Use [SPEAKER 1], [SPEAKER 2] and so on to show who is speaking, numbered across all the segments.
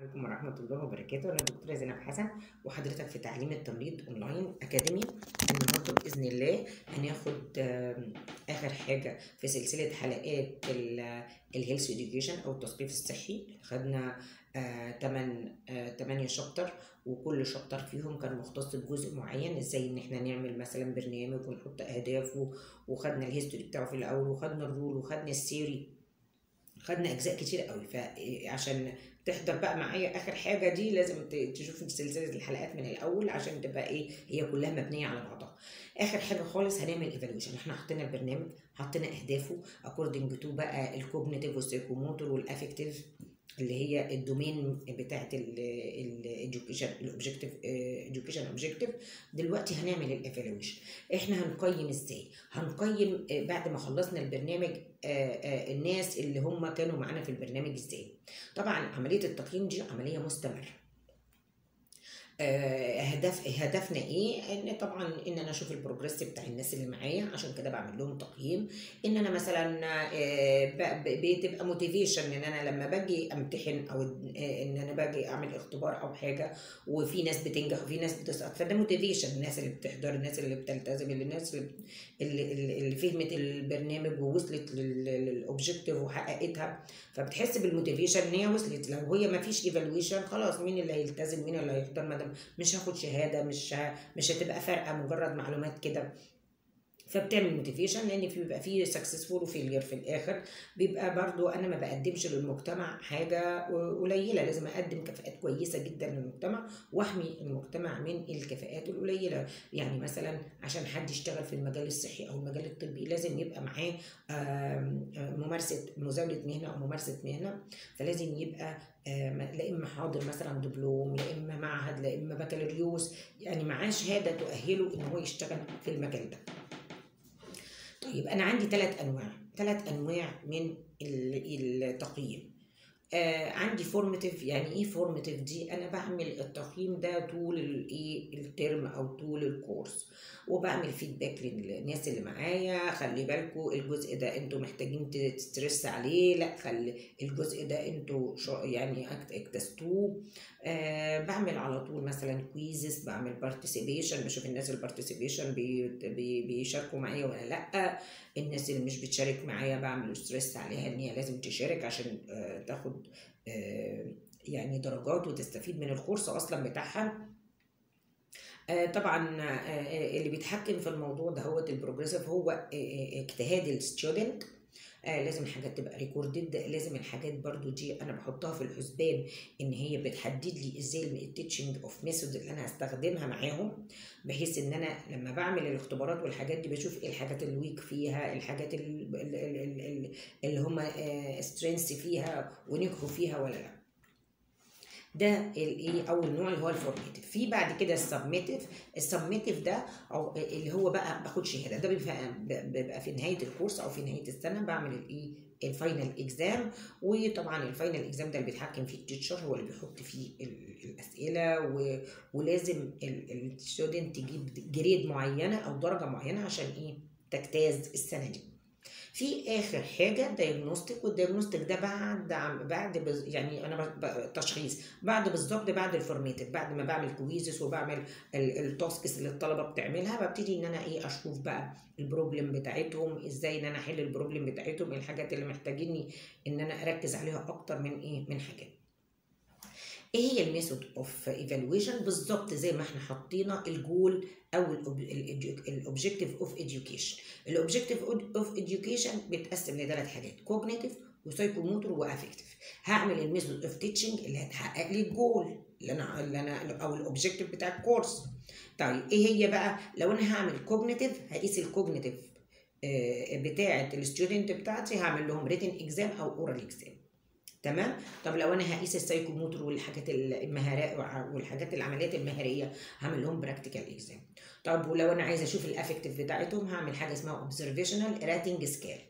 [SPEAKER 1] عليكم ورحمة الله وبركاته أنا الدكتورة زينب حسن وحضرتك في تعليم التمريض أونلاين أكاديمي النهاردة بإذن الله هناخد آم، آخر حاجة في سلسلة حلقات الهيلث إديوكيشن أو التثقيف الصحي خدنا آه، تمن آه، تمانية شابتر وكل شابتر فيهم كان مختص بجزء معين ازاي ان احنا نعمل مثلا برنامج ونحط اهدافه وخدنا الهيستوري بتاعه في الاول وخدنا الرول وخدنا السيري خدنا اجزاء كتير قوي فعشان تحضر بقى معايا اخر حاجه دي لازم ت- تشوف سلسله الحلقات من الاول عشان تبقى ايه هي كلها مبنيه على بعضها اخر حاجه خالص هنعمل ايفالويشن احنا حطينا البرنامج حطينا اهدافه اكوردنج تو بقى الكوجنيتيف والسيكوموتور والافكتيف اللي هي الدومين بتاعت الاديوكيشن الاوبجكتيف اديوكيشن اوبجكتيف دلوقتي هنعمل الايفالويشن احنا هنقيم ازاي هنقيم آه، بعد ما خلصنا البرنامج آه، آه، الناس اللي هم كانوا معانا في البرنامج ازاي طبعا عمليه التقييم دي عمليه مستمره آه، هدف هدفنا ايه ان طبعا ان انا اشوف البروجريس بتاع الناس اللي معايا عشان كده بعمل لهم تقييم ان انا مثلا آه، ب- ب- بتبقى موتيفيشن ان انا لما باجي امتحن او آه، ان انا باجي اعمل اختبار او حاجه وفي ناس بتنجح وفي ناس بتسقط فده موتيفيشن الناس اللي بتحضر الناس اللي بتلتزم اللي الناس اللي اللي, اللي اللي فهمت البرنامج ووصلت للاوبجيكتيف وحققتها فبتحس بالموتيفيشن ان هي وصلت لو هي ما فيش ايفالويشن خلاص مين اللي هيلتزم مين اللي هيحضر ما دام مش هاخد شهاده مش ه... مش هتبقى فارقه مجرد معلومات كده فبتعمل موتيفيشن لان في بيبقى في سكسسفول وفيلير في الاخر بيبقى برضو انا ما بقدمش للمجتمع حاجه قليله لازم اقدم كفاءات كويسه جدا للمجتمع واحمي المجتمع من الكفاءات القليله يعني مثلا عشان حد يشتغل في المجال الصحي او المجال الطبي لازم يبقى معاه آم، آم، ممارسه مزاوله مهنه او ممارسه مهنه فلازم يبقى آم، لا اما حاضر مثلا دبلوم لا اما معهد لا اما بكالوريوس يعني معاه شهاده تؤهله ان هو يشتغل في المجال ده طيب انا عندي ثلاث انواع ثلاث انواع من ال- التقييم آه عندي فورماتيف يعني ايه فورماتيف دي انا بعمل التقييم ده طول الايه الترم او طول الكورس وبعمل فيدباك للناس اللي معايا خلي بالكم الجزء ده انتوا محتاجين تسترس عليه لا خلي الجزء ده انتوا شو- يعني اكت- اكتستوه آه بعمل على طول مثلا كويزز بعمل بارتيسيبيشن بشوف الناس البارتيسيبيشن بي بي بيشاركوا معايا ولا لا الناس اللي مش بتشارك معايا بعمل ستريس عليها ان هي لازم تشارك عشان آه تاخد آه يعني درجات وتستفيد من الكورس اصلا بتاعها آه، طبعا آه، اللي بيتحكم في الموضوع ده هو البروجريسيف هو آه، آه، اجتهاد الستودنت آه لازم الحاجات تبقى ريكوردد لازم الحاجات برضو دي انا بحطها في الحسبان ان هي بتحدد لي ازاي التيتشنج اوف ميثود اللي انا هستخدمها معاهم بحيث ان انا لما بعمل الاختبارات والحاجات دي بشوف ايه الحاجات الويك فيها الحاجات ال- ال- ال- ال- اللي هم سترينث فيها ونجحوا فيها ولا لا ده الايه اول نوع اللي هو الفورميتيف في بعد كده السبميتيف السبميتيف ده او اللي هو بقى باخد شهاده ده بيبقى بيبقى في نهايه الكورس او في نهايه السنه بعمل الايه الفاينل اكزام وطبعا الفاينل اكزام ده اللي بيتحكم فيه التيتشر هو اللي بيحط فيه ال- الاسئله و... ولازم الستودنت تجيب جريد معينه او درجه معينه عشان ايه تجتاز السنه دي في اخر حاجه دايجنوستيك والدايجنوستيك ده بعد عم- بعد بز- يعني انا ب- ب- تشخيص بعد بالظبط بعد الفورميتيف بعد ما بعمل كويزز وبعمل ال- التاسكس اللي الطلبه بتعملها ببتدي ان انا ايه اشوف بقى البروبلم بتاعتهم ازاي ان انا احل البروبلم بتاعتهم إيه الحاجات اللي محتاجيني ان انا اركز عليها اكتر من ايه من حاجات ايه هي الميثود اوف ايفالويشن بالظبط زي ما احنا حطينا الجول او الاوبجكتيف اوف education الاوبجكتيف اوف education بيتقسم لثلاث حاجات كوجنيتيف وسايكوموتور وافكتيف هعمل الميثود اوف تيتشنج اللي هتحقق لي الجول اللي انا اللي انا او الاوبجكتيف بتاع الكورس طيب ايه هي بقى لو انا هعمل كوجنيتيف هقيس الكوجنيتيف بتاعه الستودنت بتاعتي هعمل لهم ريتن اكزام او اورال اكزام تمام طب لو انا هقيس السايكوموتور والحاجات المهارات والحاجات العمليات المهاريه هعمل لهم براكتيكال اكزام طب ولو انا عايزه اشوف الافكتيف بتاعتهم هعمل حاجه اسمها اوبزرفيشنال راتنج سكيل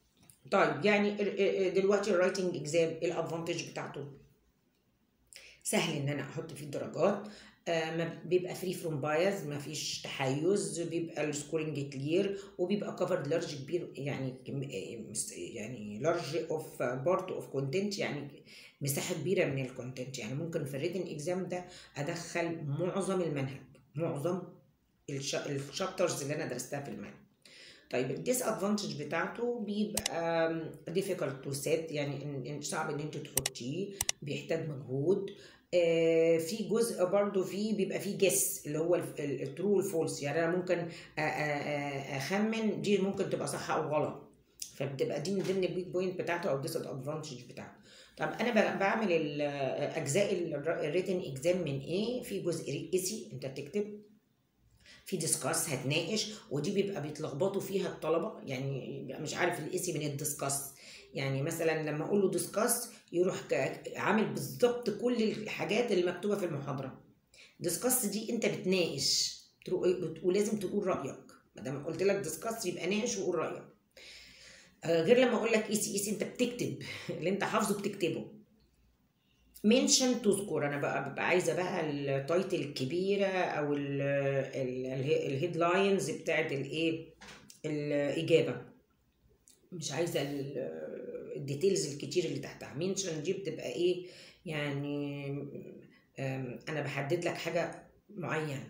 [SPEAKER 1] طيب يعني ال- ال- دلوقتي الرايتنج اكزام ايه الادفانتج بتاعته سهل ان انا احط فيه درجات آه، ما بيبقى فري فروم بايز ما فيش تحيز بيبقى السكورنج كلير وبيبقى كفرد لارج كبير يعني كم- آه، مس- يعني لارج اوف بارت اوف كونتنت يعني مساحه كبيره من الكونتنت يعني ممكن في الريتن اكزام ده ادخل معظم المنهج معظم الشابترز اللي انا درستها في المنهج طيب الديس ادفانتج بتاعته بيبقى difficult to set يعني إن- إن صعب ان انت تحطيه بيحتاج مجهود آه، في جزء برضو فيه بيبقى فيه جس اللي هو الترو والفولس يعني انا ممكن أ- أ- أ- اخمن دي ممكن تبقى صح او غلط فبتبقى دي من ضمن البيج بوينت بتاعته او الديس ادفانتج بتاعته طب انا ب- بعمل ال- اجزاء الريتن اكزام من ايه في جزء رئيسي انت بتكتب في ديسكاس هتناقش ودي بيبقى بيتلخبطوا فيها الطلبه يعني بيبقى مش عارف الاسي من الديسكاس يعني مثلا لما اقول له ديسكاس يروح ك- عامل بالظبط كل الحاجات اللي مكتوبه في المحاضره ديسكاس دي انت بتناقش ترو- ولازم تقول رايك ما دام قلت لك ديسكاس يبقى ناقش وقول رايك آه، غير لما اقول لك اي سي اي سي انت بتكتب اللي انت حافظه بتكتبه منشن تذكر انا بقى ببقى عايزه بقى التايتل الكبيره او الهيد لاينز بتاعت الايه الاجابه مش عايزه ال- الديتيلز الكتير اللي تحتها منشن دي بتبقى ايه يعني أم، انا بحدد لك حاجه معينه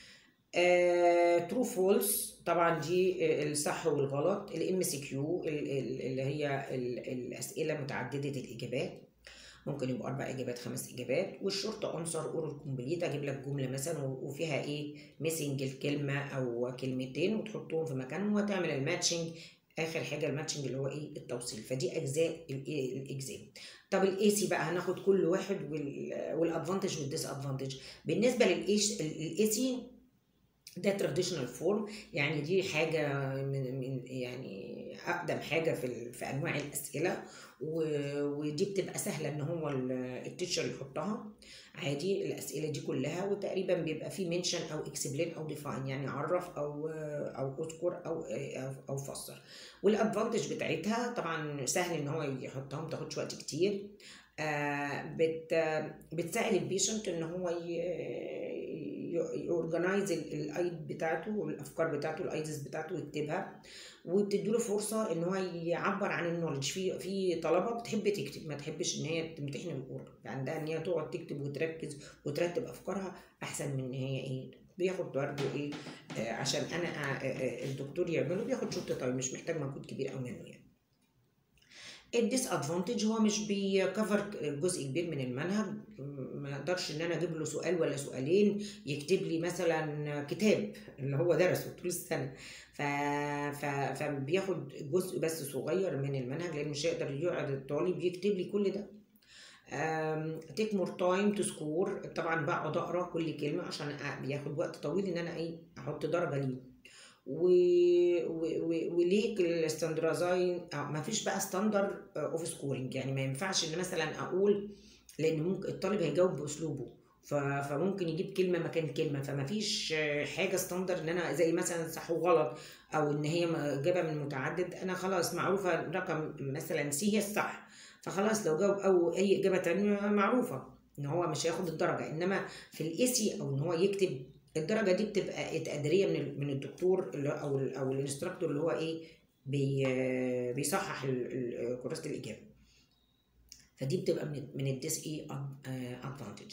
[SPEAKER 1] ترو فولس طبعا دي آه، الصح والغلط الام سي كيو اللي هي ال- الاسئله متعدده الاجابات ممكن يبقوا اربع اجابات خمس اجابات والشورت انسر اورال كومبليت اجيب لك جمله مثلا و- وفيها ايه ميسنج الكلمه او كلمتين وتحطهم في مكانهم وتعمل الماتشنج اخر حاجه الماتشنج اللي هو ايه التوصيل فدي اجزاء الايه الاكزام طب الاي سي بقى هناخد كل واحد والادفانتج والديس ادفانتج بالنسبه للايش الاي سي ده تراديشنال فورم يعني دي حاجه من, من يعني اقدم حاجه في ال- في انواع الاسئله و- ودي بتبقى سهله ان هو ال- التيتشر يحطها عادي الاسئله دي كلها وتقريبا بيبقى فيه منشن او اكسبلين او ديفاين يعني عرف او او اذكر او او, أو فسر والادفانتج بتاعتها طبعا سهل ان هو يحطها ما تاخدش وقت كتير آه، بت بتساعد البيشنت ان هو يورجنايز الايد بتاعته والافكار بتاعته الايدز بتاعته ويكتبها وبتديله فرصه ان هو يعبر عن النولج في في طلبه بتحب تكتب ما تحبش ان هي تمتحن الاورال عندها ان هي تقعد تكتب وتركز وترتب افكارها احسن من ان هي ايه بياخد برضه ايه آه، عشان انا آه، آه، الدكتور يعمله بياخد شوط تايم مش محتاج مجهود كبير قوي منه يعني الديس ادفانتج هو مش بيكفر جزء كبير من المنهج ما اقدرش ان انا اجيب له سؤال ولا سؤالين يكتب لي مثلا كتاب اللي هو درسه طول السنه ف... ف... فبياخد جزء بس صغير من المنهج لان مش هيقدر يقعد الطالب يكتب لي كل ده تيك مور تايم تو سكور طبعا بقعد اقرا كل كلمه عشان أ- بياخد وقت طويل ان انا ايه احط درجه ليه و... و... و... وليك الستاندرزاين ما فيش بقى ستاندر اوف سكورنج يعني ما ينفعش ان مثلا اقول لان ممكن الطالب هيجاوب باسلوبه ف... فممكن يجيب كلمه مكان كلمه فما فيش آه، حاجه ستاندر ان انا زي مثلا صح وغلط او ان هي اجابه من متعدد انا خلاص معروفه رقم مثلا سي هي الصح فخلاص لو جاوب او اي اجابه تانية معروفه ان هو مش هياخد الدرجه انما في الايسي او ان هو يكتب الدرجه دي بتبقى تقديريه من ال- من الدكتور اللي او ال او الانستراكتور اللي هو ايه بي بيصحح ال- ال- كراسه الاجابه فدي بتبقى من من الديس اي ادفانتج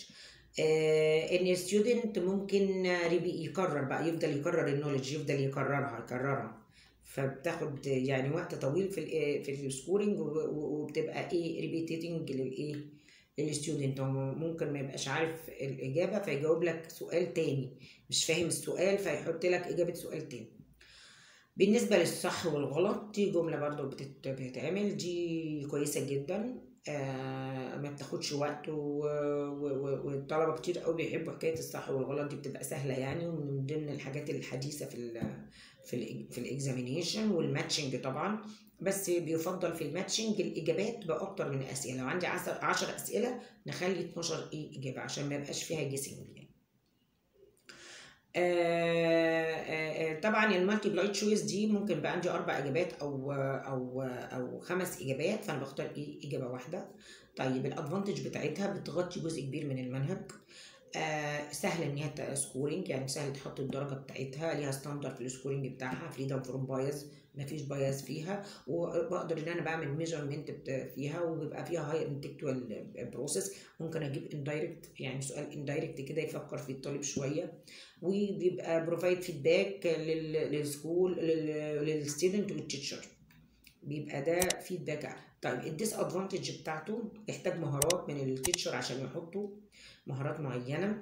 [SPEAKER 1] ان الستودنت ممكن ريبي- يكرر بقى يفضل يكرر النولج يفضل يكررها يكررها فبتاخد يعني وقت طويل في ال في السكورنج وبتبقى ايه ريبيتيتنج للايه للستودنت هو ممكن ما يبقاش عارف الاجابه فيجاوب لك سؤال تاني مش فاهم السؤال فيحط لك اجابه سؤال تاني بالنسبة للصح والغلط دي جملة برضو بتت- بتتعمل دي كويسة جدا آه ما بتاخدش وقت و- و- و- والطلبة كتير قوي بيحبوا حكاية الصح والغلط دي بتبقى سهلة يعني ومن ضمن الحاجات الحديثة في ال في ال في الاكزامينيشن والماتشنج طبعا بس بيفضل في الماتشنج الاجابات باكتر من اسئله لو عندي 10 اسئله نخلي 12 ايه اجابه عشان ما يبقاش فيها جيسنج يعني آه، آه، آه، طبعا المالتي بلاي تشويس دي ممكن بقى عندي اربع اجابات او او او خمس اجابات فانا بختار ايه اجابه واحده طيب الادفانتج بتاعتها بتغطي جزء كبير من المنهج آه سهل ان هي سكورنج يعني سهل تحط الدرجه بتاعتها ليها ستاندرد في السكورنج بتاعها فريدم فروم بايز مفيش بايز فيها وبقدر ان انا بعمل ميجرمنت فيها وبيبقى فيها هاي انتكتوال بروسيس ممكن اجيب اندايركت يعني سؤال اندايركت كده يفكر في الطالب شويه وبيبقى بروفايد فيدباك للسكول للستودنت والتيتشر بيبقى ده فيدباك طيب الديس ادفانتج بتاعته يحتاج مهارات من التيتشر عشان يحطوا مهارات معينه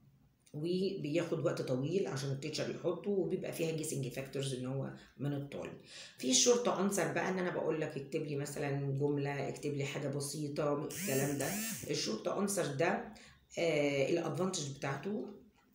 [SPEAKER 1] وبياخد وقت طويل عشان التيتشر يحطه وبيبقى فيها جيسنج فاكتورز ان هو من الطالب في الشورت انسر بقى ان انا بقول لك اكتب لي مثلا جمله اكتب لي حاجه بسيطه الكلام ده الشورت انسر ده آه الادفانتج بتاعته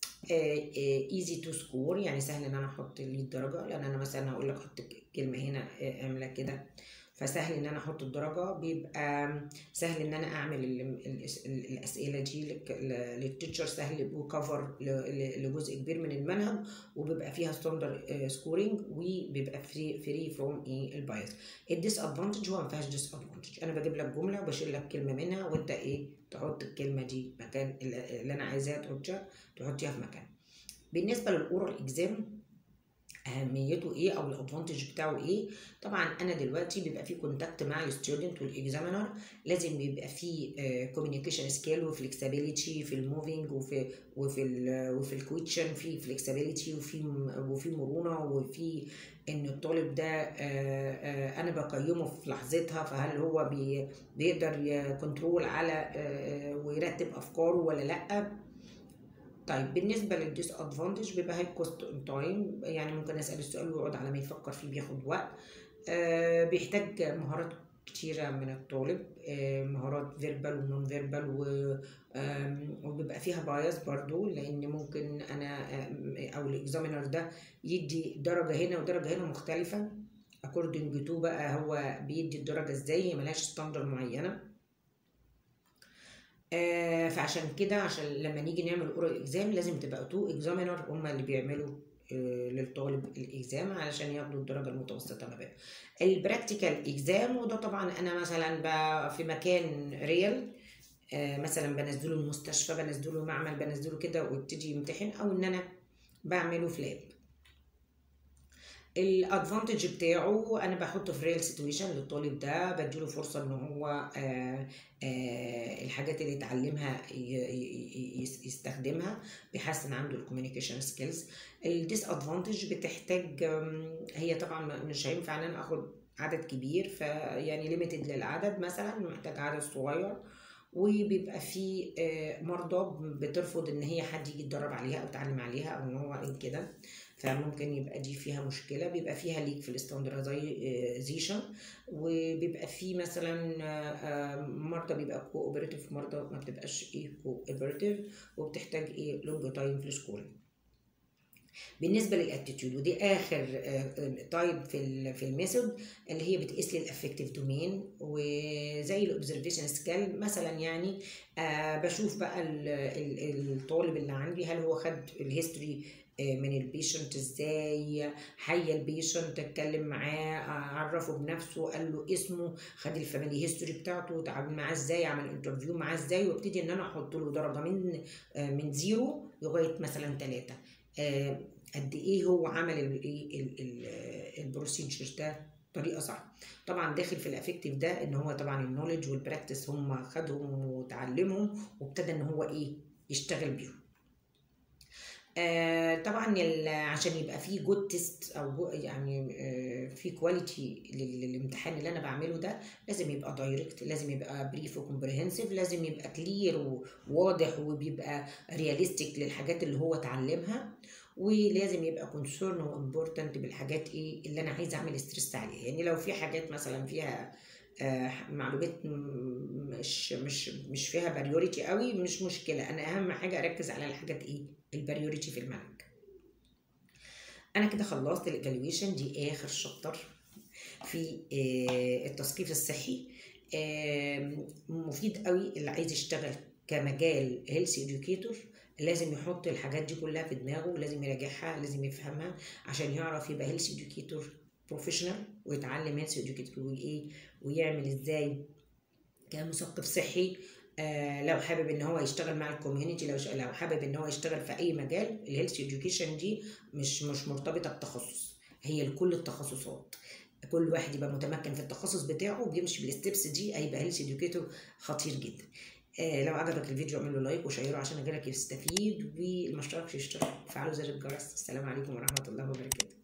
[SPEAKER 1] ايزي تو سكور يعني سهل ان انا احط لي الدرجه لان انا مثلا هقول لك حط كلمه هنا اعملها كده فسهل ان انا احط الدرجه بيبقى سهل ان انا اعمل الاسئله دي للتيتشر سهل وكفر لجزء كبير من المنهج وبيبقى فيها ستاندر سكورينج وبيبقى فري فري فروم ايه البايس الديس ادفانتج هو ما فيهاش ديس ادفانتج انا بجيب لك جمله وبشيل لك كلمه منها وانت ايه تحط الكلمه دي مكان اللي انا عايزاها تحطها تحطيها في مكان بالنسبه للاورال اكزام اهميته ايه او الادفانتج بتاعه ايه طبعا انا دلوقتي بيبقى في كونتاكت مع الستودنت والاكزامينر لازم بيبقى في كوميونيكيشن سكيل وفلكسبيليتي في الموفينج وفي وفي ال وفي الكويتشن في فلكسبيليتي وفي وفي مرونه وفي ان الطالب ده انا بقيمه في لحظتها فهل هو بي بيقدر يكنترول على ويرتب افكاره ولا لا طيب بالنسبه للديس ادفانتج بيبقى هاي كوست اون تايم يعني ممكن اسال السؤال ويقعد على ما يفكر فيه بياخد وقت آه بيحتاج مهارات كتيرة من الطالب آه مهارات فيربال ونون فيربال وبيبقى فيها بايس برضو لان ممكن انا او الاكزامينر ده يدي درجة هنا ودرجة هنا مختلفة according to بقى هو بيدي الدرجة ازاي هي ملهاش ستاندر معينة آه فعشان كده عشان لما نيجي نعمل اورال اكزام لازم تبقى تو اكزامينر هما اللي بيعملوا آه للطالب الاكزام علشان ياخدوا الدرجه المتوسطه ما بينهم البراكتيكال اكزام وده طبعا انا مثلا في مكان ريال آه مثلا بنزله المستشفى بنزله معمل بنزله كده ويبتدي يمتحن او ان انا بعمله في لاب الادفانتج بتاعه انا بحطه في ريل سيتويشن للطالب ده بديله فرصه ان هو آآ آآ الحاجات اللي اتعلمها يستخدمها بيحسن عنده الكوميونيكيشن سكيلز الديس ادفانتج بتحتاج هي طبعا مش هينفع ان انا اخد عدد كبير فيعني ليميتد للعدد مثلا محتاج عدد صغير وبيبقى في مرضى بترفض ان هي حد يجي يتدرب عليها او يتعلم عليها او ان هو كده فممكن يبقى دي فيها مشكله بيبقى فيها ليك في الاستاندردايزيشن وبيبقى في مثلا مرضى بيبقى كو اوبريتيف مرضى ما بتبقاش ايه كو اوبريتيف وبتحتاج ايه لونج تايم في السكول بالنسبه للاتيتيود ودي اخر تايب في في الميثود اللي هي بتقيس لي الافكتيف دومين وزي الاوبزرفيشن سكيل مثلا يعني بشوف بقى الطالب اللي عندي هل هو خد الهيستوري من البيشنت ازاي حي البيشنت اتكلم معاه عرفه بنفسه قال له اسمه خد الفاميلي هيستوري بتاعته تعامل معاه ازاي عمل انترفيو معاه ازاي وابتدي ان انا احط له درجه من من زيرو لغايه مثلا ثلاثه قد ايه هو عمل البروسيجر ده بطريقه صح طبعا داخل في الافكتيف ده ان هو طبعا النولج والبراكتس هم خدهم وتعلمهم وابتدى ان هو ايه يشتغل بيهم آه طبعا عشان يبقى في جود تيست او جو يعني آه في كواليتي للامتحان اللي انا بعمله ده لازم يبقى دايركت لازم يبقى بريف وكومبريهنسيف لازم يبقى كلير وواضح وبيبقى رياليستيك للحاجات اللي هو اتعلمها ولازم يبقى كونسيرن وامبورتنت بالحاجات ايه اللي انا عايزه اعمل ستريس عليها يعني لو في حاجات مثلا فيها آه معلومات مش مش مش فيها باريوريتي قوي مش مشكله انا اهم حاجه اركز على الحاجات ايه الباريوريتي في المنهج انا كده خلصت الايفالويشن دي اخر شابتر في آه التثقيف الصحي آه مفيد قوي اللي عايز يشتغل كمجال هيلث اديوكيتور لازم يحط الحاجات دي كلها في دماغه لازم يراجعها لازم يفهمها عشان يعرف يبقى هيلث اديوكيتور بروفيشنال ويتعلم هيلث اديوكيتور وايه ويعمل ازاي كمثقف صحي آه لو حابب ان هو يشتغل مع الكوميونتي لو لو حابب ان هو يشتغل في اي مجال الهيلث اديوكيشن دي مش مش مرتبطه بتخصص هي لكل التخصصات كل واحد يبقى متمكن في التخصص بتاعه وبيمشي بالستبس دي هيبقى هيلث اديوكيتور خطير جدا آه لو عجبك الفيديو اعمل له لايك وشيره عشان غيرك يستفيد واللي ما اشتركش يشترك وفعلوا زر الجرس السلام عليكم ورحمه الله وبركاته